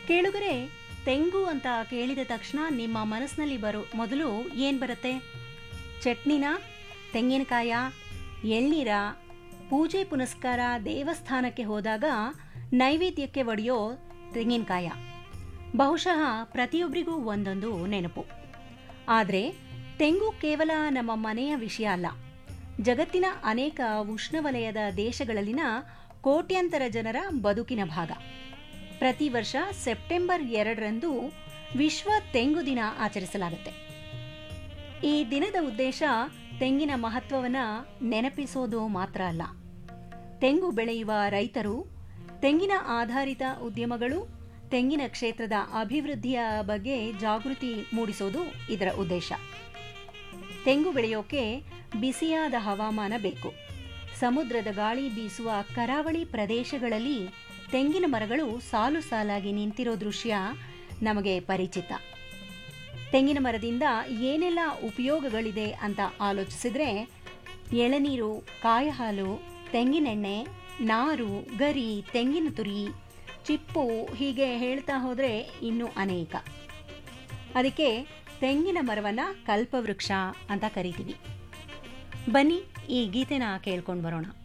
ಕೇಳುಗರೆ ತೆಂಗು ಅಂತ ಕೇಳಿದ ತಕ್ಷಣ ನಿಮ್ಮ ಮನಸ್ಸಿನಲ್ಲಿ ಬರೋ ಮೊದಲು ಏನು ಬರುತ್ತೆ ಚಟ್ನಿನ ತೆಂಗಿನಕಾಯ ಎಳ್ನೀರ ಪೂಜೆ ಪುನಸ್ಕಾರ ದೇವಸ್ಥಾನಕ್ಕೆ ಹೋದಾಗ ನೈವೇದ್ಯಕ್ಕೆ ಒಡೆಯೋ ತೆಂಗಿನಕಾಯ ಬಹುಶಃ ಪ್ರತಿಯೊಬ್ಬರಿಗೂ ಒಂದೊಂದು ನೆನಪು ಆದರೆ ತೆಂಗು ಕೇವಲ ನಮ್ಮ ಮನೆಯ ವಿಷಯ ಅಲ್ಲ ಜಗತ್ತಿನ ಅನೇಕ ಉಷ್ಣವಲಯದ ದೇಶಗಳಲ್ಲಿನ ಕೋಟ್ಯಾಂತರ ಜನರ ಬದುಕಿನ ಭಾಗ ಪ್ರತಿ ವರ್ಷ ಸೆಪ್ಟೆಂಬರ್ ಎರಡರಂದು ವಿಶ್ವ ತೆಂಗು ದಿನ ಆಚರಿಸಲಾಗುತ್ತೆ ಈ ದಿನದ ಉದ್ದೇಶ ತೆಂಗಿನ ಮಹತ್ವವನ್ನು ನೆನಪಿಸೋದು ಮಾತ್ರ ಅಲ್ಲ ತೆಂಗು ಬೆಳೆಯುವ ರೈತರು ತೆಂಗಿನ ಆಧಾರಿತ ಉದ್ಯಮಗಳು ತೆಂಗಿನ ಕ್ಷೇತ್ರದ ಅಭಿವೃದ್ಧಿಯ ಬಗ್ಗೆ ಜಾಗೃತಿ ಮೂಡಿಸೋದು ಇದರ ಉದ್ದೇಶ ತೆಂಗು ಬೆಳೆಯೋಕೆ ಬಿಸಿಯಾದ ಹವಾಮಾನ ಬೇಕು ಸಮುದ್ರದ ಗಾಳಿ ಬೀಸುವ ಕರಾವಳಿ ಪ್ರದೇಶಗಳಲ್ಲಿ ತೆಂಗಿನ ಮರಗಳು ಸಾಲು ಸಾಲಾಗಿ ನಿಂತಿರೋ ದೃಶ್ಯ ನಮಗೆ ಪರಿಚಿತ ತೆಂಗಿನ ಮರದಿಂದ ಏನೆಲ್ಲ ಉಪಯೋಗಗಳಿದೆ ಅಂತ ಆಲೋಚಿಸಿದ್ರೆ ಎಳನೀರು ಕಾಯ ಹಾಲು ತೆಂಗಿನೆಣ್ಣೆ ನಾರು ಗರಿ ತೆಂಗಿನ ತುರಿ ಚಿಪ್ಪು ಹೀಗೆ ಹೇಳ್ತಾ ಹೋದರೆ ಇನ್ನೂ ಅನೇಕ ಅದಕ್ಕೆ ತೆಂಗಿನ ಮರವನ್ನು ಕಲ್ಪವೃಕ್ಷ ಅಂತ ಕರಿತೀವಿ ಬನ್ನಿ ಈ ಗೀತೆನ ಕೇಳ್ಕೊಂಡು ಬರೋಣ